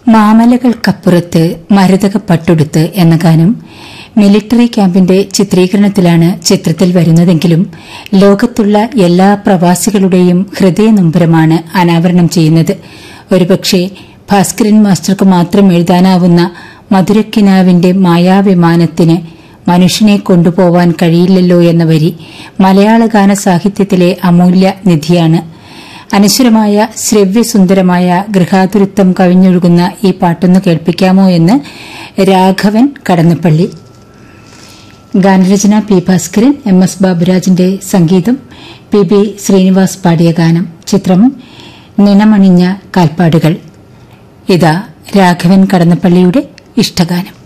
മാമലകൾക്കപ്പുറത്ത് മരതകപ്പട്ടുടുത്ത് എന്ന ഗാനം മിലിറ്ററി ക്യാമ്പിന്റെ ചിത്രീകരണത്തിലാണ് ചിത്രത്തിൽ വരുന്നതെങ്കിലും ലോകത്തുള്ള എല്ലാ പ്രവാസികളുടെയും ഹൃദയനൊമ്പരമാണ് അനാവരണം ചെയ്യുന്നത് ഒരുപക്ഷെ ഭാസ്കരൻ മാസ്റ്റർക്ക് മാത്രം എഴുതാനാവുന്ന മധുരക്കിനാവിന്റെ മായാവിമാനത്തിന് മനുഷ്യനെ കൊണ്ടുപോവാൻ കഴിയില്ലല്ലോ എന്ന വരി മലയാള ഗാന സാഹിത്യത്തിലെ അമൂല്യ നിധിയാണ് അനശ്വരമായ ശ്രവ്യസുന്ദരമായ ഗൃഹാതുരത്വം കവിഞ്ഞൊഴുകുന്ന ഈ പാട്ടൊന്ന് കേൾപ്പിക്കാമോ എന്ന് രാഘവൻ കടന്നപ്പള്ളി ഗാനരചന പി ഭാസ്കരൻ എം എസ് ബാബുരാജിന്റെ സംഗീതം പി ബി ശ്രീനിവാസ് പാടിയ ഗാനം ചിത്രം നിണമണിഞ്ഞ കാൽപ്പാടുകൾ ഇതാ രാഘവൻ കടന്നപ്പള്ളിയുടെ ഇഷ്ടഗാനം